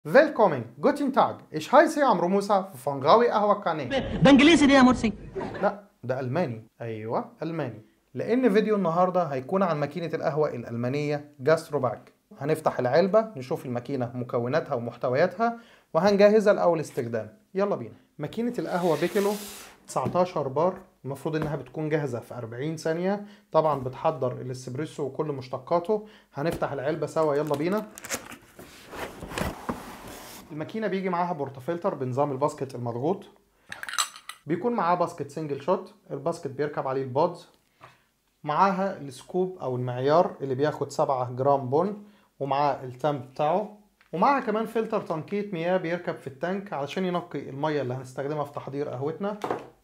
Willkommen, guten Tag. Ich heiße عمرو موسى في فنغاوي قهوة قناة. ده انجليزي دي يا مرسي لا ده ألماني. أيوه ألماني. لأن فيديو النهاردة هيكون عن ماكينة القهوة الألمانية جاستروباك. هنفتح العلبة نشوف الماكينة مكوناتها ومحتوياتها وهنجهزها لأول استخدام. يلا بينا. ماكينة القهوة بيكلو 19 بار المفروض انها بتكون جاهزة في 40 ثانية طبعا بتحضر الاسبريسو وكل مشتقاته هنفتح العلبة سوا يلا بينا الماكينه بيجي معاها بورتافلتر بنظام الباسكت المضغوط بيكون معاه باسكت سنجل شوت الباسكت بيركب عليه البودز معاها السكوب او المعيار اللي بياخد 7 جرام بن ومعاه التامب بتاعه ومعاها كمان فلتر تنقية مياه بيركب في التانك علشان ينقي المية اللي هنستخدمها في تحضير قهوتنا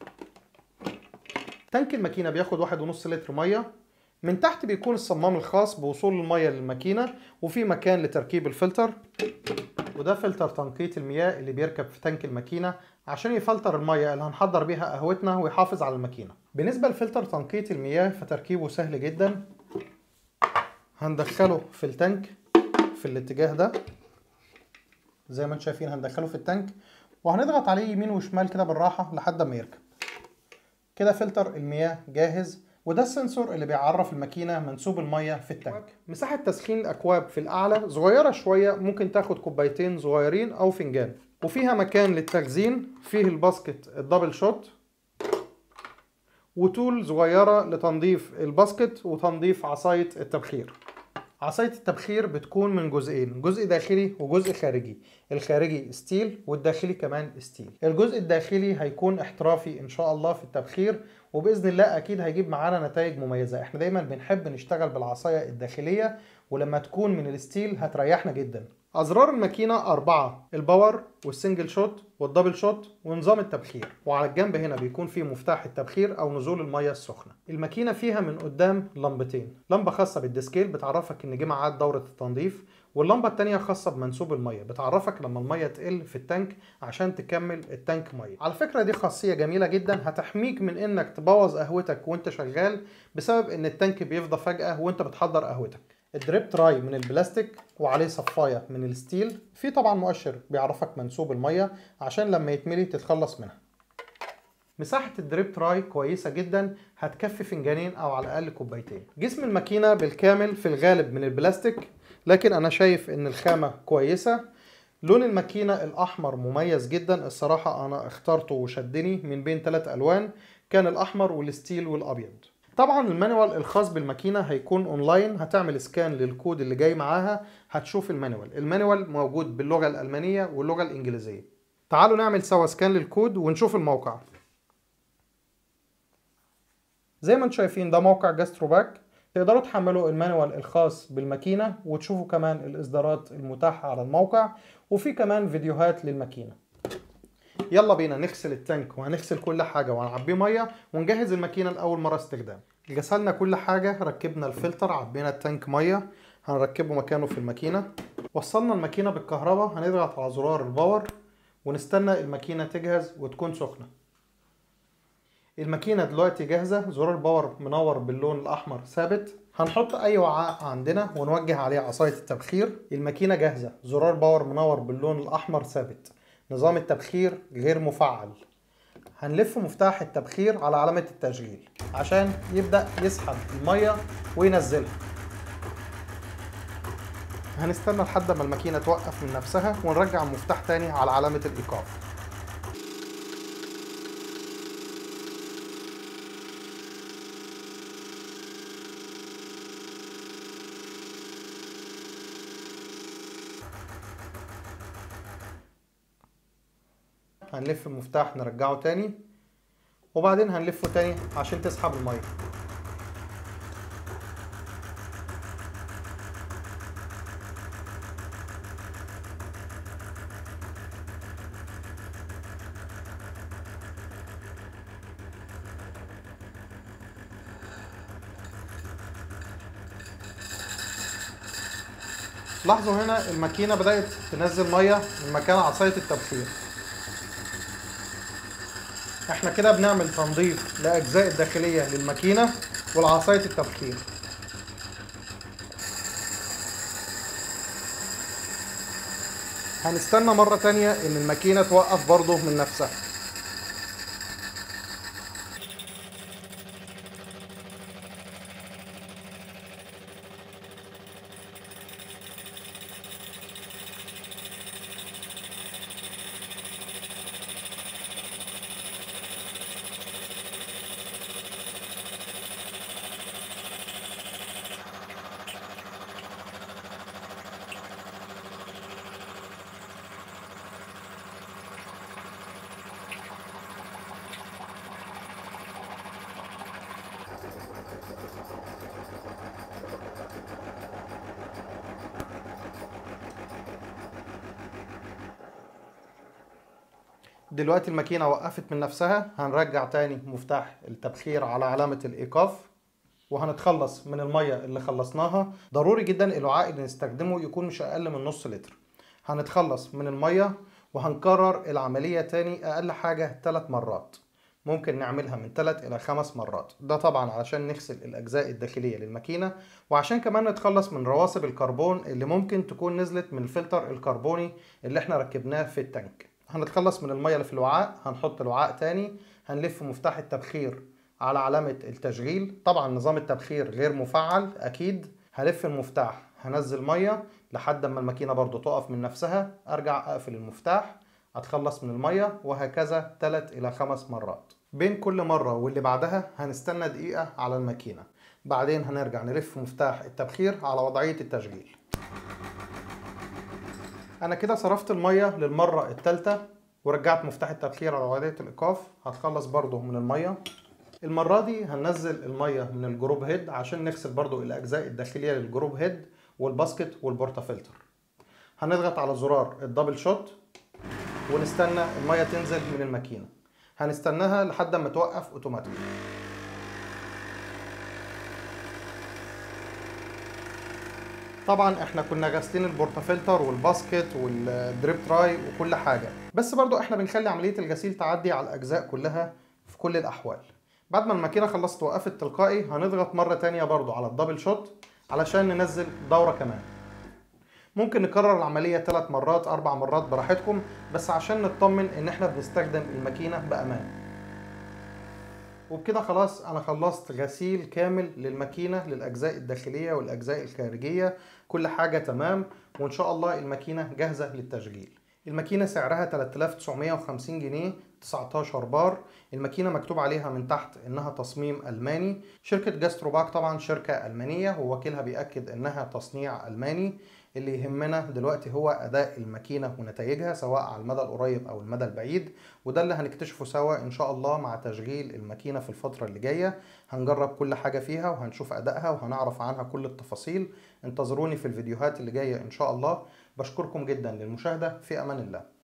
تانك الماكينة بياخد واحد ونص لتر مية من تحت بيكون الصمام الخاص بوصول المية للماكينة وفي مكان لتركيب الفلتر وده فلتر تنقية المياه اللي بيركب في تانك الماكينة عشان يفلتر المية اللي هنحضر بيها قهوتنا ويحافظ على الماكينة بالنسبة لفلتر تنقية المياه فتركيبه سهل جدا هندخله في التانك في الاتجاه ده زي ما انتم شايفين هندخله في التانك وهنضغط عليه يمين وشمال كده بالراحة لحد ما يركب كده فلتر المياه جاهز وده السنسور اللي بيعرف الماكينه منسوب الميه في التانك مساحه تسخين الاكواب في الاعلى صغيره شويه ممكن تاخد كوبايتين صغيرين او فنجان وفيها مكان للتخزين فيه الباسكت الدبل شوت وتول صغيره لتنظيف الباسكت وتنظيف عصايه التبخير عصاية التبخير بتكون من جزئين جزء داخلي وجزء خارجي الخارجي ستيل والداخلي كمان ستيل الجزء الداخلي هيكون احترافي ان شاء الله في التبخير وباذن الله اكيد هيجيب معانا نتائج مميزه احنا دايما بنحب نشتغل بالعصايه الداخليه ولما تكون من الستيل هتريحنا جدا ازرار الماكينه اربعه الباور والسنجل شوت والدبل شوت ونظام التبخير وعلى الجنب هنا بيكون فيه مفتاح التبخير او نزول الميه السخنه الماكينه فيها من قدام لمبتين لمبه خاصه بالديسكيل بتعرفك ان جه ميعاد دوره التنظيف واللمبه التانية خاصه بمنسوب الميه بتعرفك لما الميه تقل في التانك عشان تكمل التانك ميه على فكره دي خاصيه جميله جدا هتحميك من انك تبوظ قهوتك وانت شغال بسبب ان التانك بيفضى فجاه وانت بتحضر قهوتك الدريب تراي من البلاستيك وعليه صفايه من الستيل في طبعا مؤشر بيعرفك منسوب الميه عشان لما يتملي تتخلص منها مساحة الدريب تراي كويسة جدا هتكفي فنجانين أو على الأقل كوبايتين جسم الماكينة بالكامل في الغالب من البلاستيك لكن أنا شايف إن الخامة كويسة لون الماكينة الأحمر مميز جدا الصراحة أنا اخترته وشدني من بين ثلاث ألوان كان الأحمر والستيل والأبيض طبعا المانيوال الخاص بالماكينه هيكون اونلاين هتعمل سكان للكود اللي جاي معاها هتشوف المانيوال المانيوال موجود باللغه الالمانيه واللغه الانجليزيه تعالوا نعمل سوا سكان للكود ونشوف الموقع زي ما انتم شايفين ده موقع جاستروباك تقدروا تحملوا المانيوال الخاص بالماكينه وتشوفوا كمان الاصدارات المتاحه على الموقع وفي كمان فيديوهات للماكينه يلا بينا نغسل التانك وهنغسل كل حاجه وهنعبيه ميه ونجهز الماكينه لاول مره استخدام غسلنا كل حاجه ركبنا الفلتر عبينا التانك ميه هنركبه مكانه في الماكينه وصلنا الماكينه بالكهرباء هنضغط على زرار الباور ونستنى الماكينه تجهز وتكون سخنه الماكينه دلوقتي جاهزه زرار الباور منور باللون الاحمر ثابت هنحط اي وعاء عندنا ونوجه عليه عصايه التبخير الماكينه جاهزه زرار باور منور باللون الاحمر ثابت نظام التبخير غير مفعل هنلف مفتاح التبخير على علامة التشغيل عشان يبدأ يسحب المية وينزلها هنستنى لحد ما الماكينة توقف من نفسها ونرجع المفتاح تاني على علامة الإيقاف هنلف المفتاح نرجعه تاني وبعدين هنلفه تاني عشان تسحب المية لاحظوا هنا الماكينة بدأت تنزل مية من مكان عصاية التبخير احنا كده بنعمل تنظيف لأجزاء الداخلية للماكينة والعصاية التبخير هنستنى مرة تانية ان الماكينة توقف برضه من نفسها دلوقتي الماكينة وقفت من نفسها هنرجع تاني مفتاح التبخير على علامة الإيقاف وهنتخلص من المية اللي خلصناها ضروري جدا الوعاء اللي نستخدمه يكون مش أقل من نص لتر هنتخلص من المية وهنكرر العملية تاني أقل حاجة 3 مرات ممكن نعملها من 3 إلى 5 مرات ده طبعا علشان نغسل الأجزاء الداخلية للماكينة وعشان كمان نتخلص من رواسب الكربون اللي ممكن تكون نزلت من الفلتر الكربوني اللي احنا ركبناه في التانك هنتخلص من المية اللي في الوعاء هنحط الوعاء تاني هنلف مفتاح التبخير على علامة التشغيل طبعا نظام التبخير غير مفعل أكيد هلف المفتاح هنزل مية لحد ما الماكينة برضو تقف من نفسها أرجع أقفل المفتاح أتخلص من المية وهكذا 3 إلى 5 مرات بين كل مرة واللي بعدها هنستنى دقيقة على الماكينة بعدين هنرجع نلف مفتاح التبخير على وضعية التشغيل انا كده صرفت الميه للمره الثالثه ورجعت مفتاح التبخير على وضعيه الايقاف هتخلص برضو من الميه المره دي هننزل الميه من الجروب هيد عشان نغسل برضو الاجزاء الداخليه للجروب هيد والباسكت والبورتا فلتر هنضغط على زرار الدبل شوت ونستنى الميه تنزل من الماكينه هنستناها لحد ما توقف اوتوماتيك طبعا احنا كنا غاسلين البورتافلتر والباسكت والدريب تراي وكل حاجه بس برضو احنا بنخلي عمليه الغسيل تعدي على الاجزاء كلها في كل الاحوال بعد ما الماكينه خلصت وقفت تلقائي هنضغط مره تانية برضو على الدبل شوت علشان ننزل دوره كمان ممكن نكرر العملية ثلاث مرات أربع مرات براحتكم بس عشان نطمن إن إحنا بنستخدم الماكينة بأمان وبكده خلاص انا خلصت غسيل كامل للماكينة للاجزاء الداخلية والاجزاء الخارجية كل حاجة تمام وان شاء الله الماكينة جاهزة للتشغيل الماكينة سعرها 3950 جنيه 19 بار الماكينة مكتوب عليها من تحت انها تصميم الماني شركة جاستروباك طبعا شركة المانية ووكيلها بيأكد انها تصنيع الماني اللي يهمنا دلوقتي هو اداء الماكينه ونتائجها سواء على المدى القريب او المدى البعيد وده اللي هنكتشفه سوا ان شاء الله مع تشغيل الماكينه في الفتره اللي جايه هنجرب كل حاجه فيها وهنشوف ادائها وهنعرف عنها كل التفاصيل انتظروني في الفيديوهات اللي جايه ان شاء الله بشكركم جدا للمشاهده في امان الله